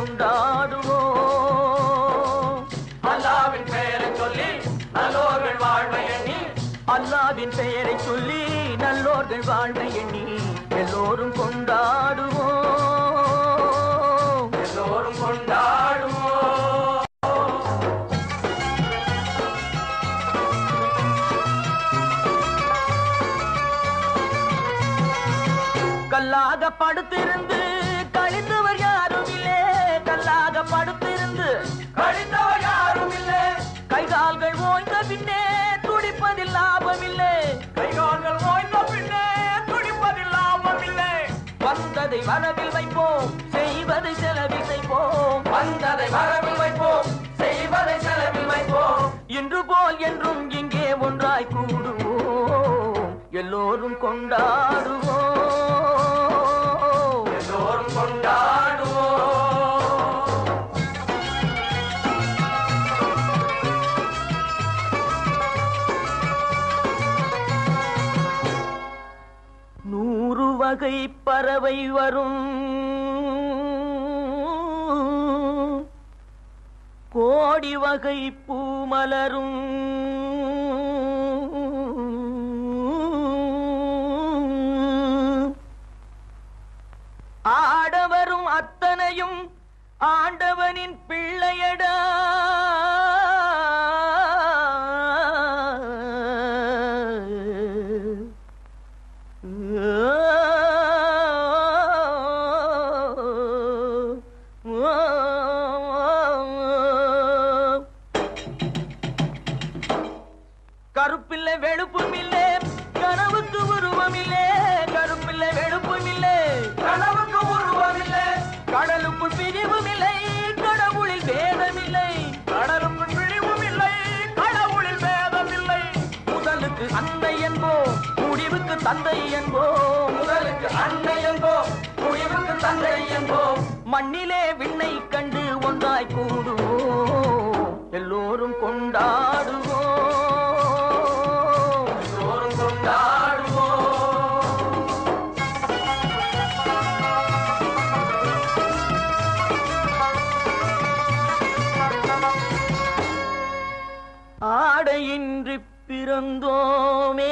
கொண்டாடுவோம் அல்லாவின் பெயரை சொல்லி நல்லோர்கள் வாழ்வை எண்ணி அல்லாவின் பெயரை சொல்லி நல்லோர்கள் வாழ்வை எண்ணி எல்லோரும் கொண்டாடுவோம் எல்லோரும் கொண்டாடுவோம் கல்லாக படுத்திருந்து கழிந்தவர் யாரும் இல்லே கல்லாக படுத்திருந்து கழித்தவர் யாரும் இல்லை கைகால்கள் ஓய்ந்த பின்னே துடிப்பதில் லாபமில்லை கைகால்கள் ஓய்ந்த பின்னே துடிப்பதில் லாபம் இல்லை வந்ததை வரவில் வைப்போம் செய்வதை செலவில் செய்வோம் வந்ததை வரவில் வைப்போம் செய்வதை செலவில் வைப்போம் இன்று போல் என்றும் இங்கே ஒன்றாய் கூடுவோம் எல்லோரும் கொண்டாடுவோம் எல்லோரும் கொண்டாடுவோம் நூறு வகை பறவை வரும் கோடி வகை பூமலரும் ஆடவரும் அத்தனையும் ஆண்டவனின் பிள்ளையடா கருப்பில்லை வெளுப்பும் இல்லே கனவுக்கு உருவம் இல்லே கருப்பில்லை வெளுப்பும் இல்லே கனவுக்கு உருவமில்லை கடலுக்குள் பிரிவும் இல்லை கடவுளில் வேதம் இல்லை கடலுக்கு பிழிவும் இல்லை கடவுளில் வேதம் இல்லை முதலுக்கு அன்னை என்போம் முடிவுக்கு தந்தை என்போம் முதலுக்கு அன்னை என்போம் முடிவுக்கு தந்தை என்போம் மண்ணிலே விண்ணை கண்டு ஒன்றாய் கூடுவோம் எல்லோரும் கொண்டாடுவோம் எல்லோரும் கொண்டாடுவோம் ஆடையின்றி பிறந்தோமே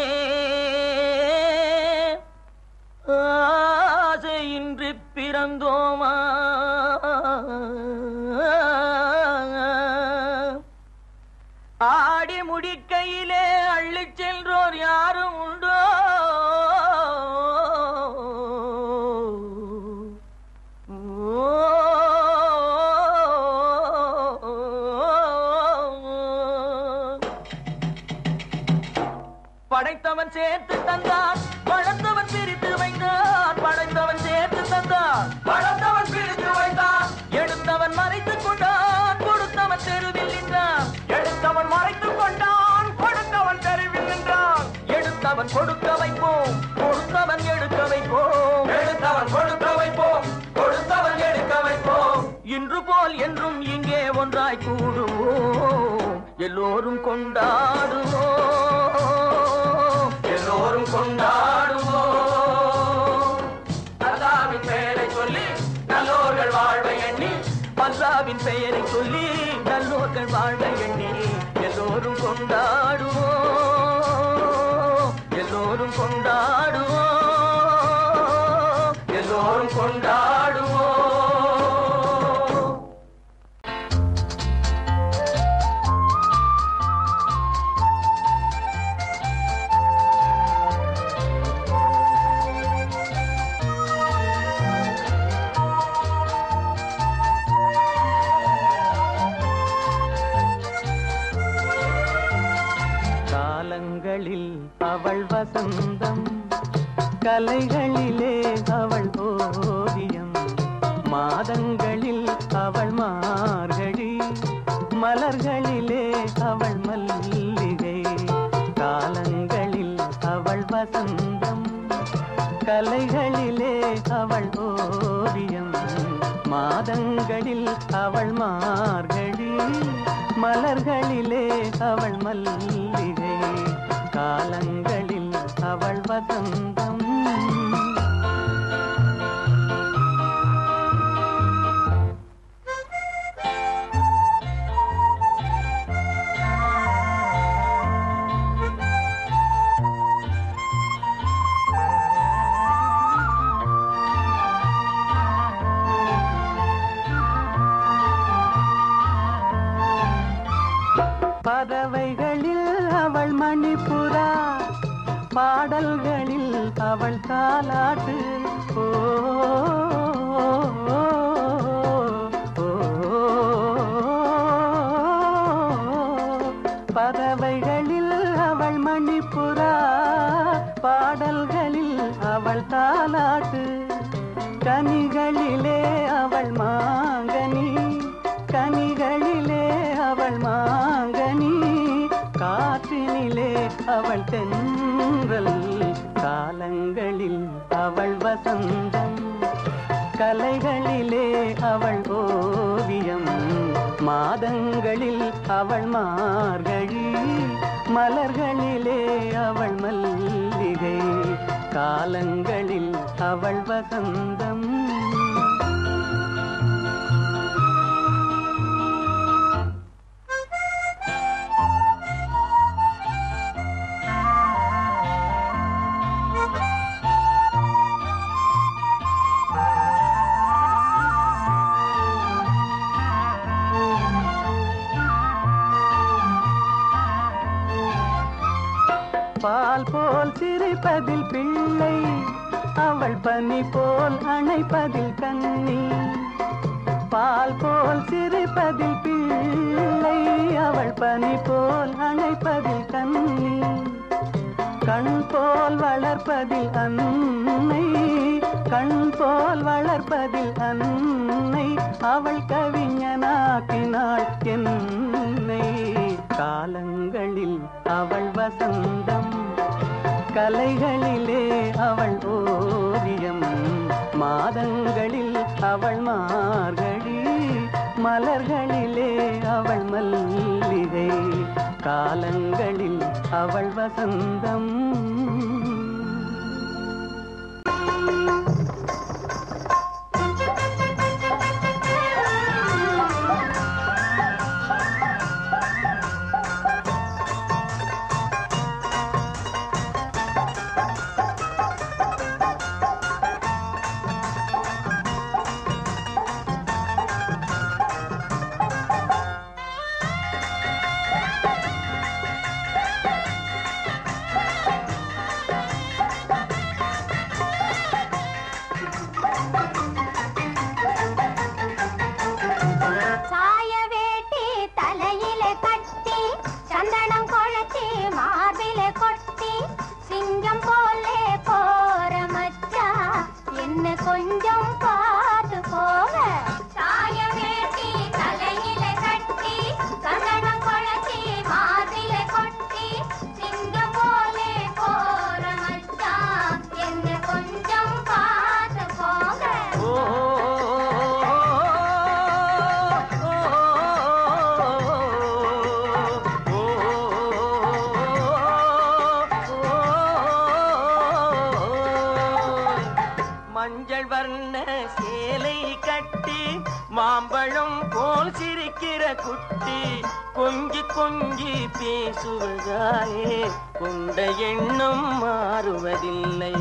ஆசையின்றி பிறந்தோமா ஆடி முடிக்கையிலே அள்ளிச் சென்றோர் யாரும் உண்டோ படைத்தவன் சேர்த்து தந்தான் படைத்தவன் பிரித்து வைத்தான் படைத்தவன் சேர்த்து தந்தான் படைத்தவன் பிரித்து வைத்தான் எடுத்தவன் மறைத்துக் கொண்டான் கொடுத்தவன் தெருவில் நின்றான் எடுத்தவன் மறைத்துக் கொண்டான் கொடுத்தவன் தெருவில் நின்றான் எடுத்தவன் கொடுக்க வைப்போம் கொடுத்தவன் எடுக்க வைப்போம் எடுத்தவன் கொடுக்க வைப்போம் கொடுத்தவன் எடுக்க வைப்போம் இன்று போல் என்றும் இங்கே ஒன்றாய் கூடுவோம் எல்லோரும் கொண்டாடுவோம் எல்லோரும் கொண்டாடுவோம் அல்லாவின் பெயரை சொல்லி நல்லோர்கள் வாழ்வை எண்ணி அல்லாவின் பெயரை சொல்லி நல்லோர்கள் வாழ எண்ணி எல்லோரும் கொண்டாடுவோம் எல்லோரும் கொண்டாடுவோம் எல்லோரும் கொண்டாடுவோம் காலங்களில் அவள் வசந்தம் கலைகளிலே அவள் ஓவியம் மாதங்களில் அவள் மார்கழி மலர்களிலே அவள் மல்லிகை காலங்களில் அவள் வசந்தம் கலைகளிலே அவள் ஓவியம் மாதங்களில் அவள் மார்கழி மலர்களிலே அவள் மல்லிகை காலங்களில் அவள் வசந்தம் அவள் தாலாட்டு ஓ ஓ, பறவைகளில் அவள் மணிப்புறா பாடல்களில் அவள் தாலாட்டு கனிகளிலே அவள் மாங்கனி கனிகளிலே அவள் மாங்கனி காற்றினிலே அவள் தென்றல் காலங்களில் அவள் வசந்தம் கலைகளிலே அவள் ஓவியம் மாதங்களில் அவள் மார்கழி மலர்களிலே அவள் மல்லிகை காலங்களில் அவள் வசந்தம் பால் போல் சிரிப்பதில் பிள்ளை அவள் பனி போல் அணைப்பதில் கண்ணி பால் போல் சிரிப்பதில் பிள்ளை அவள் பனி போல் அணைப்பதில் கண்ணி கண் போல் வளர்ப்பதில் அன்னை கண் போல் வளர்ப்பதில் அன்னை அவள் கவிஞனாக்கினாள் என்னை காலங்களில் அவள் வசந்தம் கலைகளிலே அவள் ஓவியம் மாதங்களில் அவள் மார்கழி மலர்களிலே அவள் மல்லிகை காலங்களில் அவள் வசந்தம் சாய வேட்டி தலையிலே கட்டி சந்தனம் குழச்சி மார்பிலே கொட்டி சிங்கம் போலே போற மச்சா என்ன கொஞ்சம் பார்த்து போக சாய வேட்டி தலையிலே கட்டி சந்தனம் குழச்சி மார்பிலே கொட்டி சிங்கம் போலே போற மச்சா என்ன கொஞ்சம் பார்த்து போக ஓ மஞ்சள் வர்ண சேலை கட்டி மாம்பழம் போல் சிரிக்கிற குட்டி கொஞ்சி கொஞ்சி பேசுவதாலே கொண்ட எண்ணம் மாறுவதில்லை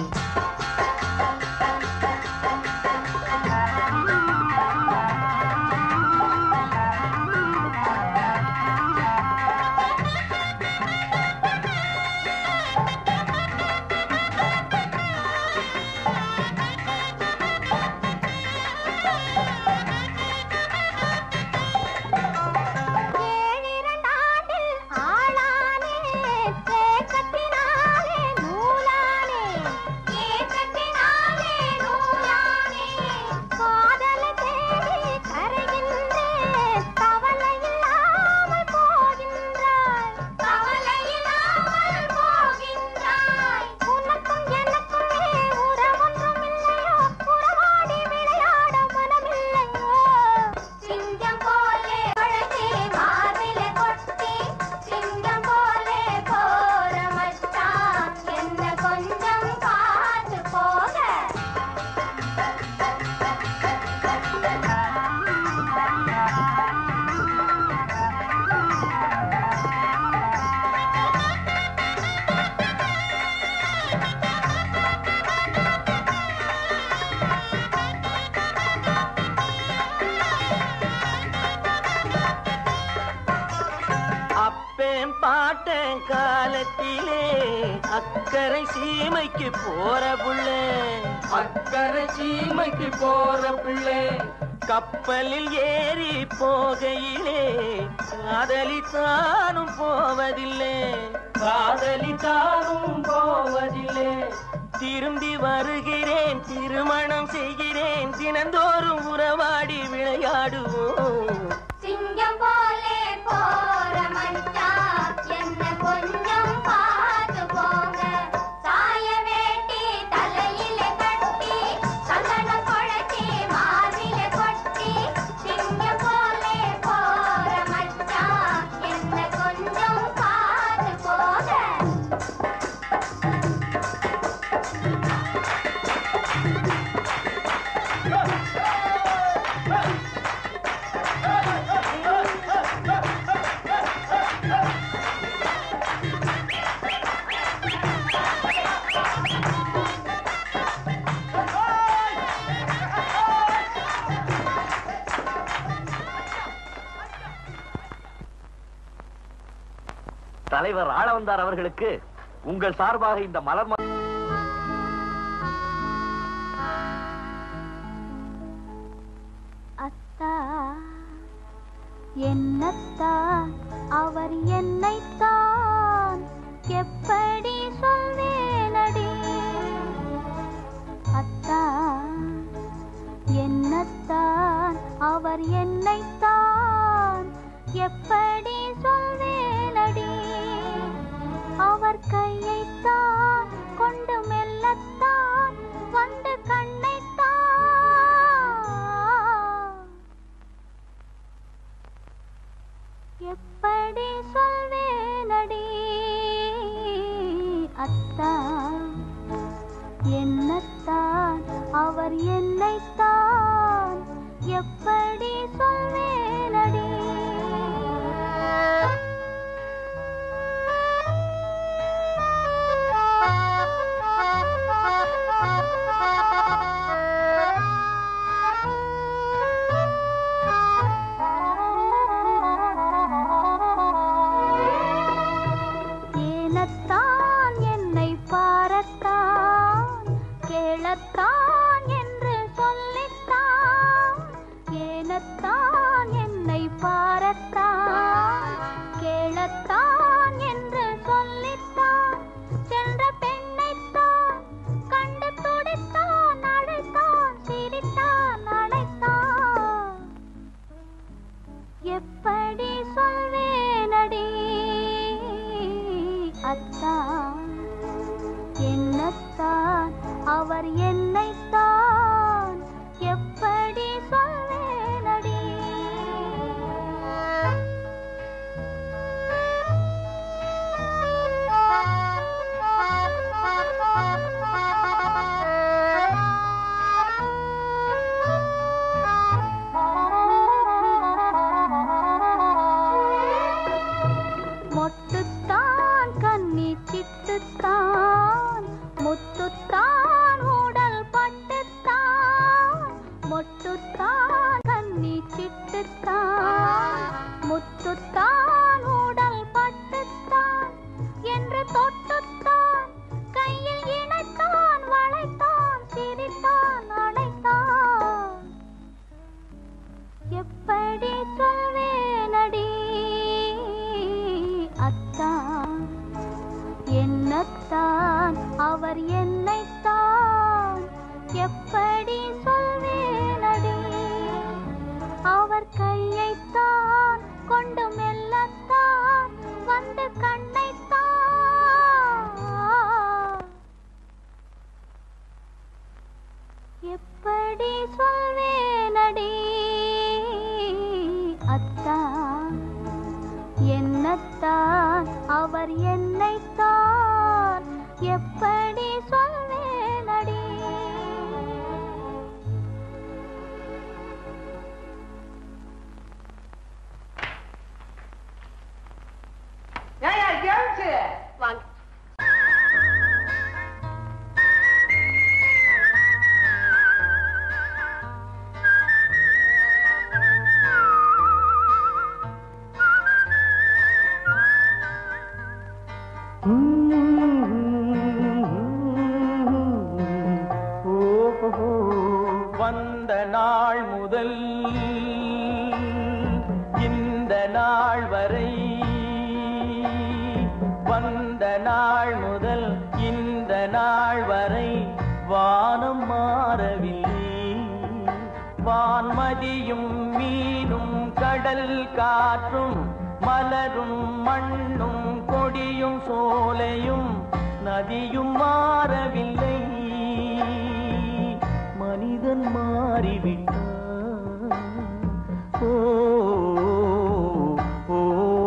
ஏழிரண்டாண்டில் ஆளானே, தேக்கத்தினாலே நூலானே. ஏக பாட்டன் காலத்திலே அக்கறை சீமைக்கு போற புள்ளே அக்கறை சீமைக்கு போற பிள்ளை கப்பலில் ஏறி போகையிலே காதலித்தானும் போவதில்லை காதலித்தாலும் போவதில்லை திரும்பி வருகிறேன் திருமணம் செய்கிறேன் தினந்தோறும் உறவாடி விளையாடுவோம் சிங்கம் போலே போற மச்சான் என்ன கொஞ்சம் பார்த்து போங்க சாய வேட்டி தலையில கட்டி சந்தனம் குழச்சி மார்பில கொட்டி சிங்கம் போலே போற மச்சான் என்ன கொஞ்சம் பார்த்து போங்க தலைவர் ஆளவந்தார் அவர்களுக்கு உங்கள் சார்பாக இந்த மலர் மா- அத்தா என்னத்தான் அவர் என்னைத்தான் எப்படி சொல்வேனடி அத்தா என்னத்தான் அவர் என்னைத்தான் எப்படி சொல்வேனடி அவர் கையைத்தான் கொண்டு மெல்லத்தான் வந்து கண்ணைத்தான் எப்படி சொல்வேனடி அத்தா என்னத்தான் அவர் என்னைத்தான் எப்படி சொல்வேனடி ஏனத்தான் என்னை பாரத்தான் கேளத்தான் என்று சொல்லித்தான் ஏனத்தான் என்னை பாரத்தான் கேளத்தான் என்று சொல்லித்தான் சென்ற பெண்ணைத்தான் கண்டு துடித்தான் அழைத்தான் சிரித்தான் அழைத்தான் எப்படி சொல்வேனடி அத்தா என்னத்தான் அவர் என்னைத்தான் எப்படி சொல்வேனடி மொட்டுத்தான் கண்ணி சிட்டுத்தான் முத்துத்தான் உடல் பட்டுத்தான் மொட்டுத்தான் கண்ணி சிட்டுத்தான் முத்துத்தான் உடல் பட்டுத்தான் என்று தொட்டுத்தான் கையில் இணைத்தான் வளைத்தான் சிரித்தான் அழைத்தான் எப்படி சொல்வேனடி அத்தான் என்னத்தான் அவர் என்னைத்தான் எப்படி சொல்வேனடி அவர் கையைத்தான் கொண்டு மெல்லத்தான் வந்து கண்ணைத்தான் எப்படி சொல்வேனடி அத்தான் என்னத்தான் அவர் என்னைத்தான் எப்படி சொல்வேனடி ஏயா கேள்வி வாங்க முதல் இந்த நாள் வரை வந்த நாள் முதல் இந்த நாள் வரை வானம் மாறவில்லை வான்மதியும் மீனும் கடல் காற்றும் மலரும் மண்ணும் கொடியும் சோலையும் நதியும் மாறவில்லை மனிதன் மாறிவிட்டான் ஓ ஓ,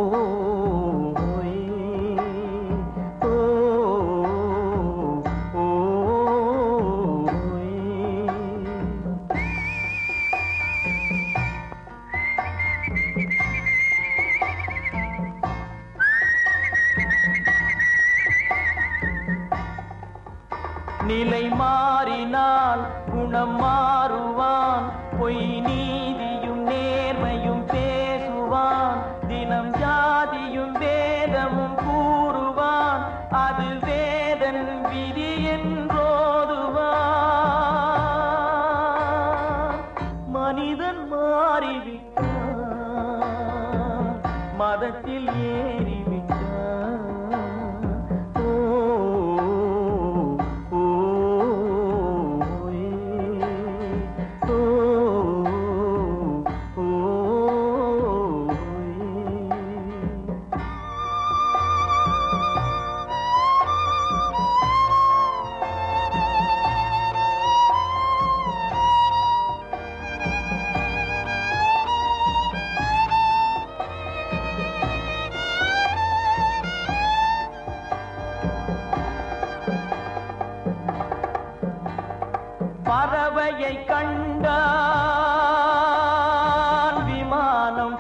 ஏ, ஓ, ஓ, ஏ. நிலை மாறினால் குணம் மாறுவான் பொய் நீதியும் நேர்மையும் பேசுவான் தினம் ஜாதியும் வேதமும் கூறுவான் அது வேதன் விதி என்றோதுவான் மனிதன் மாறிவிட்டான் மதத்தில் ஏறிவிட்டான் ஓ ஓ ஏ, ஓ ஓ ஏ. பறவையை கண்டான் விமானம்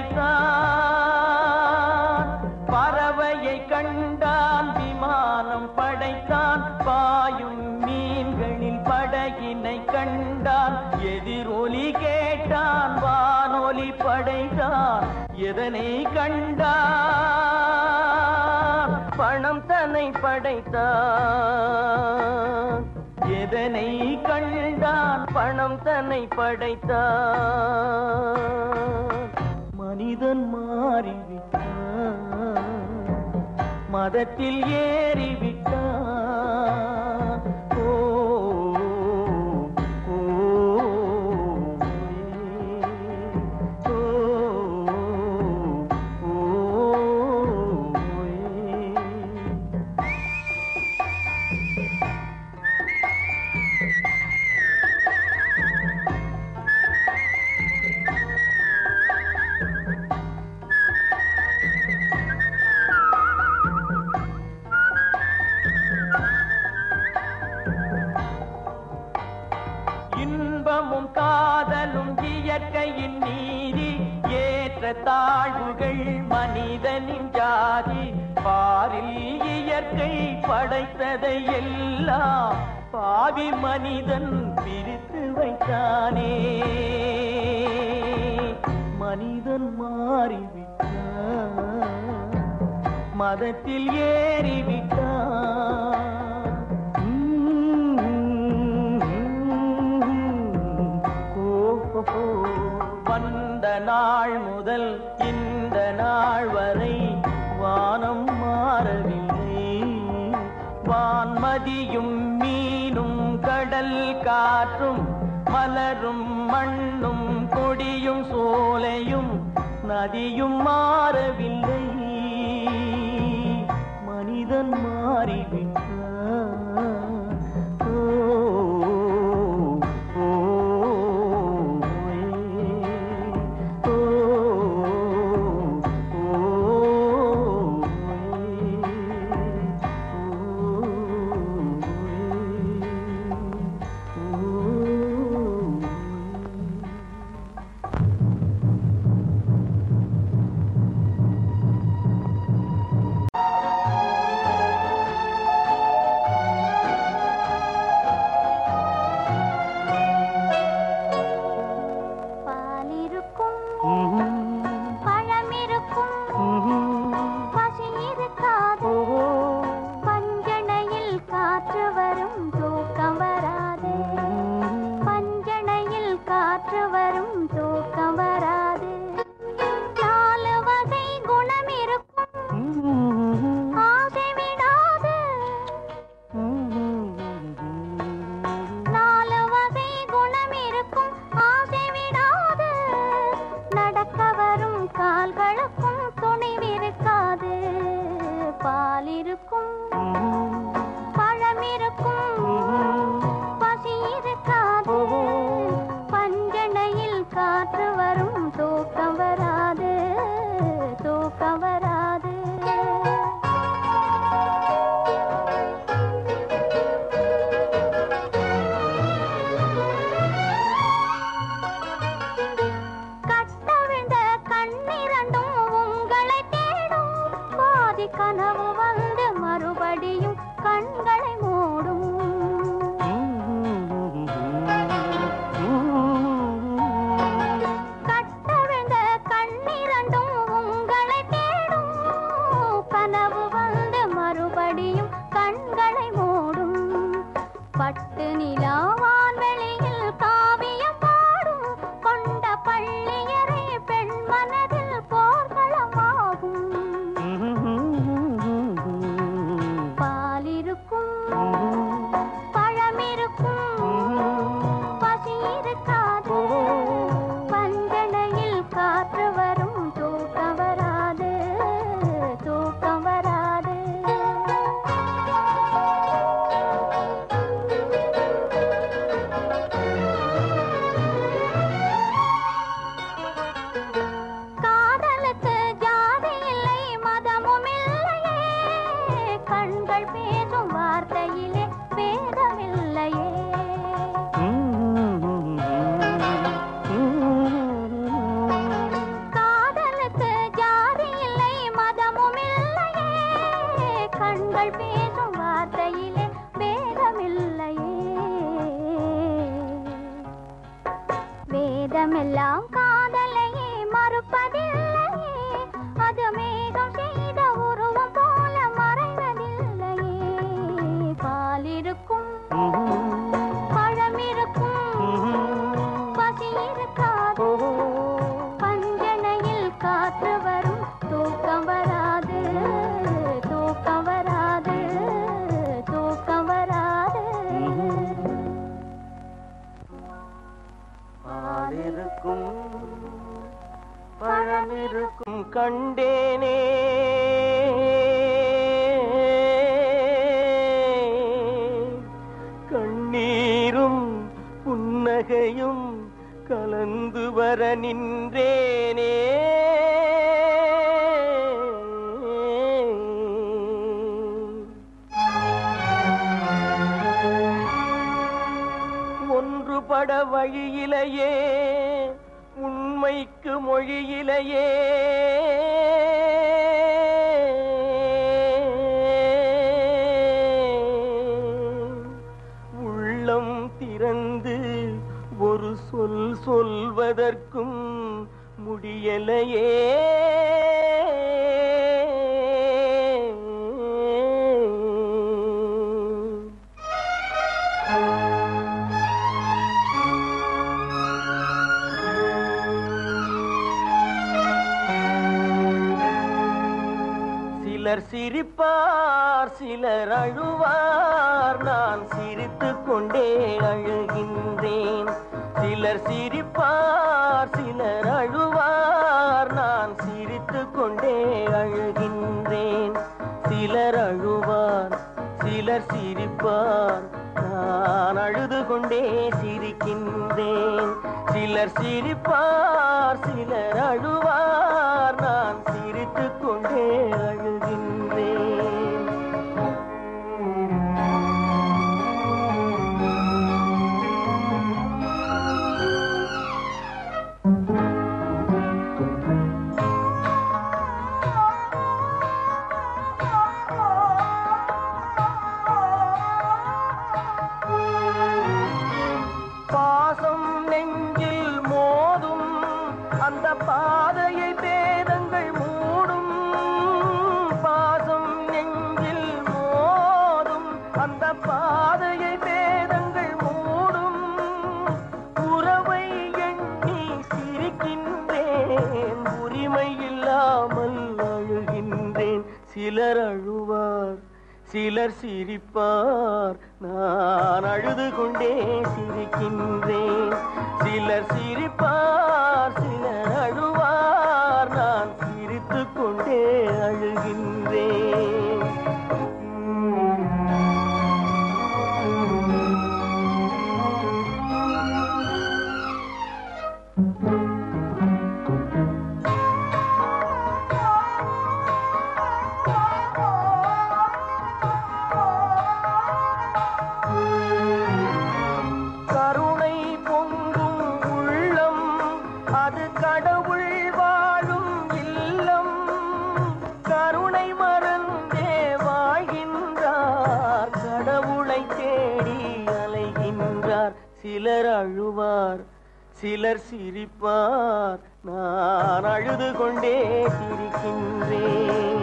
படைத்தான் பறவையை கண்டான் விமானம் படைத்தான் பாயும் மீன்களில் படகினை கண்டான் எதிரொலி கேட்டான் வானொலி படைத்தான் எதனை கண்டான் பணம் தன்னை படைத்தான் எதனை கண்டான் பணம் தன்னை படைத்தான் மனிதன் மாறிவிட்டான் மதத்தில் ஏறிவிட்டான் ஓ ஓ ஏ, ஓ ஓ ஏ. இன்பமும் காதலும் இயற்கையின் நீதி ஏற்ற தாழ்வுகள் மனிதனின் ஜாதி பாரில் இயற்கை படைத்ததை எல்லாம் பாவி மனிதன் பிரித்து வைத்தானே மனிதன் மாறிவிட்டான் மதத்தில் ஏறிவிட்டான் ஓஹோ, வந்த நாள் முதல் இந்த நாள் வரை வானம் மாறவில்லை வான்மதியும் மீனும் கடல் காற்றும் மலரும் மண்ணும் கொடியும் சோலையும் நதியும் மாறவில்லை மனிதன் மாறிவிட்டான் ஓ ஓ ஏ, ஓ ஓ ஏ. வரும் தூக்கம் வராது நாலு வகை குணம் இருக்கும் ஆசை விடாது நாலு வகை குணம் இருக்கும் ஆசை விடாது நடக்க வரும் கால்களுக்கும் துணிவிருக்காது பால் இருக்கும் பழம் இருக்கும் பசி இருக்காது பஞ்சனையில் காற்று வரும் தூக்கம் வராது தூக்கம் வராது கட்டவிழ்ந்த கண்ணிரண்டும் உங்களை தேடும் பாதி கனவு வந்து மறுபடியும் கண்களை மூடும் கட்டவிழ்ந்த கண்ணிரண்டும் உங்களை தேடும் கனவு வந்து மறுபடியும் கண்களை மூடும் பட்டு நிலாவான் வெளியில் காவியம் பாடும் கொண்ட பள்ளியறை பெண் மனதில் போர்களமாகும் பால் இருக்கும் பழம் இருக்கும் பசி இருக்காது பஞ்சனையில் காற்று வரும் தூக்கம் வராது தூக்கம் வராது காதலுக்கு ஜாதி இல்லை மதமும் இல்லையே கண்கள் பேசும் வார்த்தையிலே வேதமில்லையே காதலுக்கு ஜாதி இல்லை மதமும் இல்லையே கண்கள் பேசும் வார்த்தையிலே வேதமில்லையே வேதமெல்லாம் காதலையே மறுப்பதில்லையே அது மேகம் செய்த உருவம் போல மறைவதில்லையே பால் இருக்கும் பழம் இருக்கும் பசி இருக்காது பஞ்சனையில் காற்று வரும் தூக்கம் வராது தூக்கம் வராது தூக்கம் வராது பாலிருக்கும் பழமிருக்கும் கண்டேனே கண்ணீரும் புன்னகையும் கலந்து வர நின்றேனே ஒன்றுபட வழியிலையே உண்மைக்கு மொழியிலையே உள்ளம் திறந்து ஒரு சொல் சொல்வதற்கும் முடியலையே சிலர் சிரிப்பார் சிலர் அழுவார் நான் சிரித்துக் கொண்டே அழுகின்றேன் சிலர் சிரிப்பார் சிலர் அழுவார் நான் சிரித்துக் கொண்டே அழுகின்றேன் சிலர் அழுவார் சிலர் சிரிப்பார் நான் அழுது கொண்டே சிரிக்கின்றேன் சிலர் சிரிப்பார் சிலர் அழுவார் நான் சிரித்துக் கொண்டே அழுகின்றேன் பாசம் நெஞ்சில் மோதும் அந்த பாதையை பேதங்கள் மூடும் பாசம் நெஞ்சில் மோதும் அந்த பாதையை பேதங்கள் மூடும் உறவை எண்ணி சிலர் அழுவார் சிலர் சிரிப்பார் நான் அழுது கொண்டே சிரிக்கின்றேன் சிலர் சிரிப்பார் சிலர் அழுவார் நான் சிரித்துக் கொண்டே அழுகின்றேன் கருணை பொங்கும் உள்ளம் அது கடவுள் வாழும் இல்லம் கருணை மறந்தே வாழ்கின்றார் கடவுளை தேடி அலைகின்றார் சிலர் அழுவார் சிலர் சிரிப்பார் நான் அழுது கொண்டே சிரிக்கின்றேன்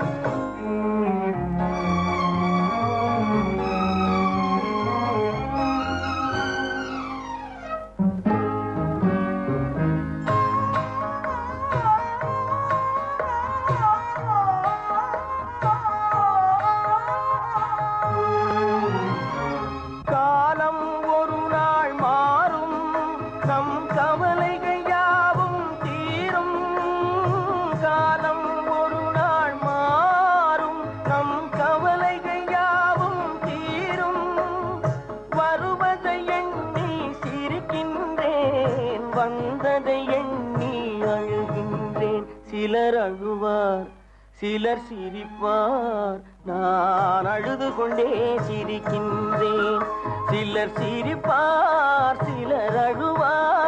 காலம் ஒரு நாள் மாறும் நம் கவலைகள் யாவும் தீரும் காலம் ஒரு நாள் மாறும் நம் கவலைகள் யாவும் தீரும் வருவதை எண்ணி சிரிக்கின்றேன் வந்ததை எண்ணி அழுகின்றேன் சிலர் அழுவார் சிலர் சிரிப்பார் நான் அழுது கொண்டே சிரிக்கின்றேன் சிலர் சிரிப்பார் சிலர் அழுவார்